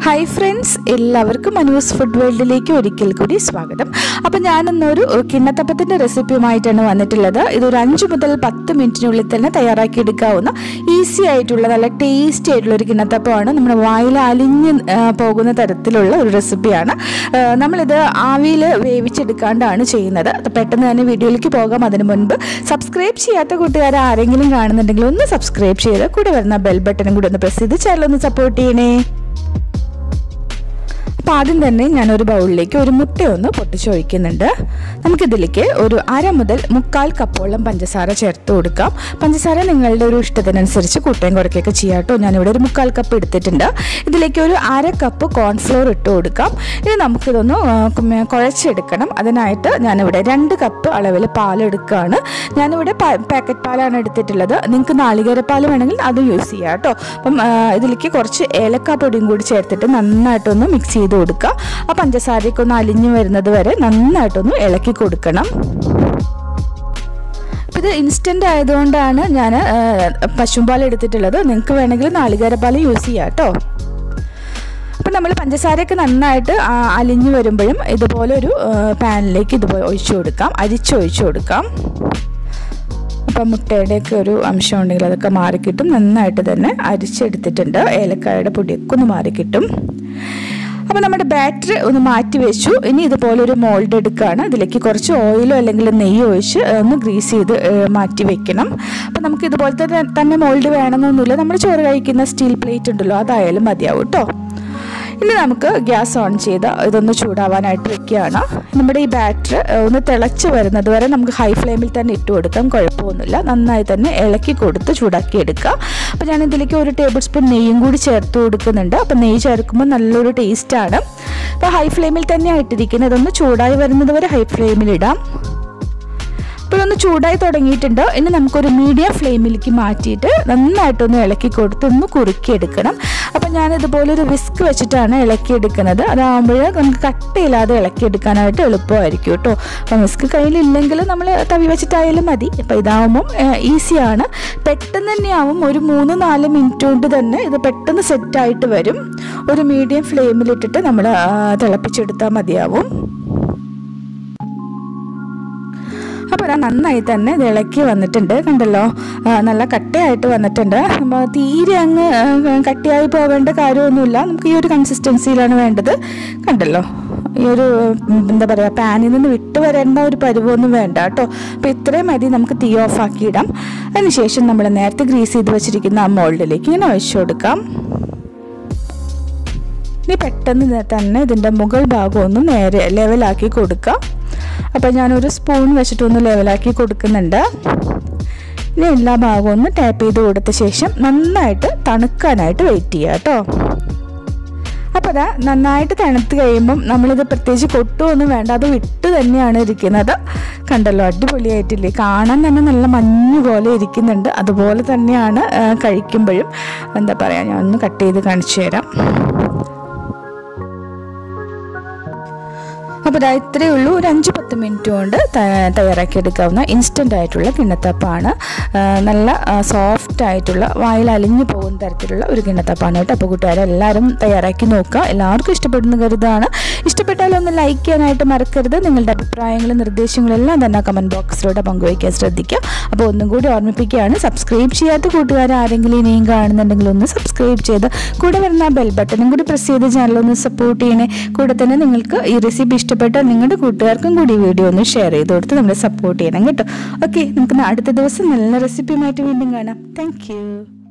hi friends എല്ലാവർക്കും മനൂസ് food വേൾഡിലേക്ക് ഒരിക്കൽ കൂടി സ്വാഗതം അപ്പം ഞാനിന്നൊരു കിണ്ണത്തപ്പത്തിൻ്റെ റെസിപ്പിയുമായിട്ടാണ് വന്നിട്ടുള്ളത് ഇതൊരു അഞ്ച് മുതൽ പത്ത് മിനിറ്റിനുള്ളിൽ തന്നെ തയ്യാറാക്കി എടുക്കാവുന്ന ഈസി ആയിട്ടുള്ള നല്ല ടേസ്റ്റി ആയിട്ടുള്ള ഒരു കിണ്ണത്തപ്പമാണ് നമ്മുടെ വായിൽ അലിഞ്ഞ് ആ, പോകുന്ന തരത്തിലുള്ള ഒരു റെസിപ്പിയാണ് ആ, നമ്മളിത് ആവിയിൽ വേവിച്ചെടുക്കാണ്ടാണ് ചെയ്യുന്നത് അത് പെട്ടെന്ന് തന്നെ വീഡിയോയിലേക്ക് പോകാം അതിന് മുൻപ് സബ്സ്ക്രൈബ് ചെയ്യാത്ത കൂട്ടുകാർ ആരെങ്കിലും കാണുന്നുണ്ടെങ്കിൽ ഒന്ന് സബ്സ്ക്രൈബ് ചെയ്ത് കൂടെ വരുന്ന ബെൽ ബട്ടണും കൂടി ഒന്ന് പ്രസ് ചെയ്ത് ചാനൽ ഒന്ന് സപ്പോർട്ട് ചെയ്യണേ അപ്പോൾ ആദ്യം തന്നെ ഞാനൊരു ബൗളിലേക്ക് ഒരു മുട്ട ഒന്ന് പൊട്ടിച്ചൊഴിക്കുന്നുണ്ട് നമുക്കിതിലേക്ക് ഒരു അര മുതൽ മുക്കാൽ കപ്പോളം പഞ്ചസാര ചേർത്ത് കൊടുക്കാം പഞ്ചസാര നിങ്ങളുടെ ഒരു ഇഷ്ടത്തിനനുസരിച്ച് കൂട്ടുകയും കുറയ്ക്കുകയൊക്കെ ചെയ്യാം കേട്ടോ ഞാനിവിടെ ഒരു മുക്കാൽ കപ്പ് എടുത്തിട്ടുണ്ട് ഇതിലേക്ക് ഒരു അര കപ്പ് കോൺഫ്ലോർ ഇട്ട് കൊടുക്കാം ഇനി നമുക്കിതൊന്ന് ആ, കുമ്മ- കുഴച്ചെടുക്കണം അതിനായിട്ട് ഞാനിവിടെ രണ്ട് കപ്പ് അളവിൽ പാലെടുക്കുകയാണ് ഞാനിവിടെ പാക്കറ്റ് പാലാണ് എടുത്തിട്ടുള്ളത് നിങ്ങൾക്ക് നാളികേരപ്പാൽ വേണമെങ്കിൽ അത് യൂസ് ചെയ്യാം കേട്ടോ അപ്പം ആ, ഇതിലേക്ക് കുറച്ച് ഏലക്ക പൊടിയും കൂടി ചേർത്തിട്ട് നന്നായിട്ടൊന്ന് മിക്സ് ചെയ്ത് കൊടുക്കുക ആ പഞ്ചസാരയൊക്കെ ഒന്ന് അലിഞ്ഞു വരുന്നത് വരെ നന്നായിട്ടൊന്ന് ഇളക്കി കൊടുക്കണം അപ്പോൾ ഇത് ഇൻസ്റ്റൻ്റ് ആയതുകൊണ്ടാണ് ഞാൻ പശുമ്പാൽ എടുത്തിട്ടുള്ളത് നിങ്ങൾക്ക് വേണമെങ്കിൽ നാളികേരപ്പാൽ യൂസ് ചെയ്യാം കേട്ടോ അപ്പം നമ്മൾ പഞ്ചസാരയൊക്കെ നന്നായിട്ട് ആ, അലിഞ്ഞു വരുമ്പോഴും ഇതുപോലെ ഒരു പാനിലേക്ക് ഇതുപോലെ ഒഴിച്ചു കൊടുക്കാം അരിച്ചൊഴിച്ചു കൊടുക്കാം അപ്പം മുട്ടയുടെയൊക്കെ ഒരു അംശം ഉണ്ടെങ്കിൽ അതൊക്കെ മാറിക്കിട്ടും നന്നായിട്ട് തന്നെ അരിച്ചെടുത്തിട്ടുണ്ട് ഏലക്കായുടെ പൊടിയൊക്കെ ഒന്ന് മാറിക്കിട്ടും അപ്പോൾ നമ്മുടെ ബാറ്ററി ഒന്ന് മാറ്റി വെച്ചു ഇനി ഇതുപോലെ ഒരു മോൾഡ് എടുക്കുകയാണ് ഇതിലേക്ക് കുറച്ച് ഓയിലോ അല്ലെങ്കിൽ നെയ്യോ ഒഴിച്ച് ഒന്ന് ഗ്രീസ് ചെയ്ത് ഏഹ്, മാറ്റി വെക്കണം അപ്പോൾ നമുക്ക് ഇതുപോലത്തെ ത- തന്നെ മോൾഡ് വേണമെന്നൊന്നുമില്ല നമ്മൾ ചോറ് കഴിക്കുന്ന സ്റ്റീൽ പ്ലേറ്റ് ഉണ്ടല്ലോ അതായാലും മതിയാവും കേട്ടോ ഇനി നമുക്ക് ഗ്യാസ് ഓൺ ചെയ്ത് ഇതൊന്ന് ചൂടാവാനായിട്ട് വെക്കുകയാണ് നമ്മുടെ ഈ ബാറ്റർ ഒന്ന് തിളച്ച് വരുന്നത് വരെ നമുക്ക് ഹൈ ഫ്ലെയിമിൽ തന്നെ ഇട്ട് കൊടുക്കാം കുഴപ്പമൊന്നുമില്ല നന്നായി തന്നെ ഇളക്കി കൊടുത്ത് ചൂടാക്കി എടുക്കുക അപ്പോൾ ഞാൻ ഇതിലേക്ക് ഒരു ടേബിൾ സ്പൂൺ നെയ്യും കൂടി ചേർത്ത് കൊടുക്കുന്നുണ്ട് അപ്പോൾ നെയ്യ് ചേർക്കുമ്പോൾ നല്ലൊരു ടേസ്റ്റാണ് അപ്പോൾ ഹൈ ഫ്ലെയിമിൽ തന്നെയാണ് ഇട്ടിരിക്കുന്നത് ഇതൊന്ന് ചൂടായി വരുന്നത് വരെ ഹൈ ഫ്ലെയിമിൽ ഇടാം അപ്പോൾ ഇതൊന്ന് ചൂടായി തുടങ്ങിയിട്ടുണ്ട് ഇനി നമുക്കൊരു മീഡിയം ഫ്ലെയിമിലേക്ക് മാറ്റിയിട്ട് നന്നായിട്ടൊന്ന് ഇളക്കി കൊടുത്ത് ഒന്ന് കുറുക്കിയെടുക്കണം അപ്പോൾ ഞാൻ ഇതുപോലെ ഒരു വിസ്ക് വെച്ചിട്ടാണ് ഇളക്കിയെടുക്കുന്നത് അതാകുമ്പോൾ നമുക്ക് കട്ടയില്ലാതെ ഇളക്കിയെടുക്കാനായിട്ട് എളുപ്പമായിരിക്കും കേട്ടോ അപ്പം വിസ്ക് കയ്യിലില്ലെങ്കിൽ നമ്മൾ തവി വെച്ചിട്ടായാലും മതി അപ്പോൾ ഇതാവുമ്പം ഈസിയാണ് പെട്ടെന്ന് തന്നെയാവും ഒരു മൂന്ന് നാല് മിനിറ്റ് കൊണ്ട് തന്നെ ഇത് പെട്ടെന്ന് സെറ്റായിട്ട് വരും ഒരു മീഡിയം ഫ്ലെയിമിലിട്ടിട്ട് നമ്മൾ തിളപ്പിച്ചെടുത്താൽ മതിയാവും അപ്പോൾ അത് നന്നായി തന്നെ ഇത് ഇളക്കി വന്നിട്ടുണ്ട് കണ്ടല്ലോ ആ, നല്ല കട്ടയായിട്ട് വന്നിട്ടുണ്ട് അപ്പോൾ തീരെ അങ്ങ് ആ, കട്ടിയായി പോവേണ്ട കാര്യമൊന്നുമില്ല നമുക്ക് ഈ ഒരു കൺസിസ്റ്റൻസിയിലാണ് വേണ്ടത് കണ്ടല്ലോ ഈ ഒരു ഉം, എന്താ പറയുക പാനിൽ നിന്ന് വിട്ട് വരേണ്ട ഒരു പരുവൊന്നും വേണ്ട കേട്ടോ അപ്പോൾ ഇത്രയും മതി നമുക്ക് തീ ഓഫ് ആക്കിയിടാം അതിനുശേഷം നമ്മൾ നേരത്തെ ഗ്രീസ് ചെയ്ത് വെച്ചിരിക്കുന്ന ആ മോൾഡിലേക്ക് ഇങ്ങനെ ഒഴിച്ചു കൊടുക്കാം ഇനി പെട്ടെന്ന് ത- തന്നെ ഇതിൻ്റെ മുകൾ ഭാഗം ഒന്ന് നേരെ ലെവലാക്കി കൊടുക്കാം അപ്പോൾ ഞാനൊരു സ്പൂൺ വെച്ചിട്ടൊന്ന് ലെവലാക്കി കൊടുക്കുന്നുണ്ട് ഇനി എല്ലാ ഭാഗവും ഒന്ന് ടാപ്പ് ചെയ്ത് കൊടുത്ത ശേഷം നന്നായിട്ട് തണുക്കാനായിട്ട് വെയിറ്റ് ചെയ്യുക കേട്ടോ അപ്പോൾ അതാ നന്നായിട്ട് തണുത്ത് കഴിയുമ്പം നമ്മളിത് പ്രത്യേകിച്ച് കൊട്ടുമൊന്നും വേണ്ട അത് വിട്ട് തന്നെയാണ് ഇരിക്കുന്നത് കണ്ടല്ലോ അടിപൊളിയായിട്ടില്ലേ കാണാൻ തന്നെ നല്ല മഞ്ഞ് പോലെ ഇരിക്കുന്നുണ്ട് അതുപോലെ തന്നെയാണ് ആ, കഴിക്കുമ്പോഴും എന്താ പറയുക ഞാൻ ഒന്ന് കട്ട് ചെയ്ത് കാണിച്ചു തരാം അപ്പോൾ ഇതാ ഇത്രയേ ഉള്ളൂ ഒരു അഞ്ച് പത്ത് മിനിറ്റ് കൊണ്ട് ത- തയ്യാറാക്കിയെടുക്കാവുന്ന ഇൻസ്റ്റൻ്റ് ആയിട്ടുള്ള കിണ്ണത്തപ്പാണ് ആ, നല്ല സോഫ്റ്റ് ആയിട്ടുള്ള വായിൽ അലിഞ്ഞു പോകുന്ന തരത്തിലുള്ള ഒരു കിണ്ണത്തപ്പാണ് കേട്ടോ അപ്പോൾ കൂട്ടുകാരെ എല്ലാവരും തയ്യാറാക്കി നോക്കുക എല്ലാവർക്കും ഇഷ്ടപ്പെടുന്ന കരുതാണ് ഇഷ്ടപ്പെട്ടാൽ ഒന്ന് ലൈക്ക് ചെയ്യാനായിട്ട് മറക്കരുത് നിങ്ങളുടെ അഭിപ്രായങ്ങളും നിർദ്ദേശങ്ങളും എല്ലാം തന്നെ കമൻറ്റ് ബോക്സിലൂടെ പങ്കുവയ്ക്കാൻ ശ്രദ്ധിക്കുക അപ്പോൾ ഒന്നും കൂടി ഓർമ്മിപ്പിക്കുകയാണ് സബ്സ്ക്രൈബ് ചെയ്യാത്ത കൂട്ടുകാർ ആരെങ്കിലും ഇനിയും കാണുന്നുണ്ടെങ്കിൽ ഒന്ന് സബ്സ്ക്രൈബ് ചെയ്ത് കൂടെ വരുന്ന ബെൽ ബട്ടണും കൂടി പ്രസ് ചെയ്ത് ചാനൽ ഒന്ന് സപ്പോർട്ട് ചെയ്യണേ കൂടെ തന്നെ നിങ്ങൾക്ക് ഈ റെസിപ്പി ഇഷ്ടപ്പെട്ടാൽ നിങ്ങളുടെ കൂട്ടുകാർക്കും കൂടി ഈ വീഡിയോ ഒന്ന് ഷെയർ ചെയ്ത് കൊടുത്ത് നമ്മളെ സപ്പോർട്ട് ചെയ്യണം കേട്ടോ ഓക്കെ നമുക്ക് അടുത്ത ദിവസം നല്ല റെസിപ്പിയുമായിട്ട് വീണ്ടും കാണാം താങ്ക്